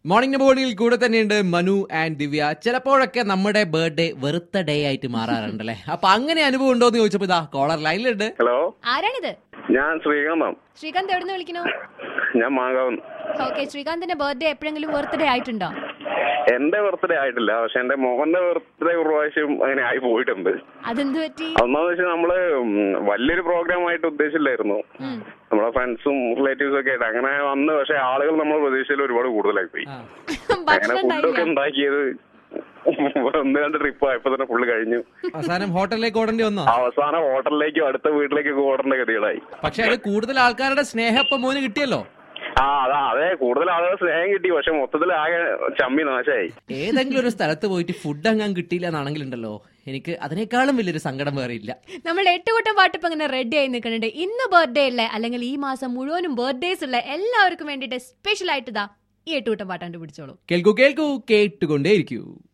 Morning ബോർഡിൽ കൂടെ തന്നെയുണ്ട് മനു ആൻഡ് ദിവ്യ ചിലപ്പോഴൊക്കെ നമ്മുടെ ബർത്ത്ഡേ വെറുത്ത ഡേ ആയിട്ട് മാറാറുണ്ടല്ലേ അപ്പൊ അങ്ങനെ അനുഭവം ഉണ്ടോ എന്ന് ചോദിച്ചപ്പോ ഇതാ കോളർ ലൈനിലുണ്ട് ഹലോ ആരാണിത് ഞാൻ ശ്രീകാന്താണ് ശ്രീകാന്ത് എവിടെ നിന്ന് വിളിക്കണു ഞാൻ മാങ്കാവ് ഓക്കെ ശ്രീകാന്തിന്റെ ബർത്ത്ഡേ എപ്പോഴെങ്കിലും ബർത്ത്ഡേ ആയിട്ടുണ്ടോ എന്റെ ബർത്ത്ഡേ ആയിട്ടില്ല പക്ഷെ എന്റെ മോഹന്റെ ബർത്ത്ഡേ ഒരു പ്രാവശ്യം അങ്ങനെ ആയി പോയിട്ടുണ്ട് അതെന്ത് പറ്റി ഒന്നാന്ന് വെച്ചാൽ നമ്മള് ഉം, വലിയൊരു പ്രോഗ്രാം ആയിട്ട് ഉദ്ദേശിച്ചില്ലായിരുന്നു ഉം. നമ്മളെ ഫ്രണ്ട്സും റിലേറ്റീവ്സും ഒക്കെ ആയിട്ട് അങ്ങനെ വന്ന് പക്ഷെ ആളുകൾ നമ്മൾ പ്രതീക്ഷയിൽ ഒരുപാട് കൂടുതലായി പോയി ആ. അങ്ങനെ ഭക്ഷണം ഫുഡൊക്കെ ഉണ്ടായില്ല ഉണ്ടാക്കിയത് ഒന്ന് രണ്ട് ട്രിപ്പ് ആയപ്പോ തന്നെ ഫുള്ള് കഴിഞ്ഞു അവസാനം ഹോട്ടലിലേക്ക് ഓടേണ്ടി വന്നോ അവസാനം ഹോട്ടലിലേക്കും അടുത്ത വീട്ടിലേക്കൊക്കെ ഓടേണ്ട ഗതികളായി പക്ഷെ അത് കൂടുതൽ ആൾക്കാരുടെ സ്നേഹം ഇപ്പൊ മോന് കിട്ടിയല്ലോ ആ അതാ അതെ കൂടുതൽ ആളുകൾ സ്നേഹം കിട്ടി പക്ഷെ മൊത്തത്തിൽ ആകെ ചമ്മി നാശമായി ഏതെങ്കിലും ഒരു സ്ഥലത്ത് പോയിട്ട് ഫുഡ് അങ്ങാൻ കിട്ടിയില്ല എന്നാണെങ്കിലുണ്ടല്ലോ എനിക്ക് അതിനേക്കാളും വലിയൊരു സങ്കടം വേറെ ഇല്ല നമ്മൾ എട്ടുകൂട്ടം പാട്ട് ഇപ്പൊ ഇങ്ങനെ റെഡി ആയി നിൽക്കുന്നുണ്ട് ഇന്ന് ബർത്ത്ഡേ ഉള്ള അല്ലെങ്കിൽ ഈ മാസം മുഴുവനും ബർത്ത്ഡേസ് ഉള്ള എല്ലാവർക്കും വേണ്ടിയിട്ട് സ്പെഷ്യൽ ആയിട്ട് ഇതാ ഈ എട്ടുകൂട്ടം പാട്ട് കണ്ടുപിടിച്ചോളൂ കേൾക്കൂ കേൾക്കൂ കേട്ടുകൊണ്ടേയിരിക്കൂ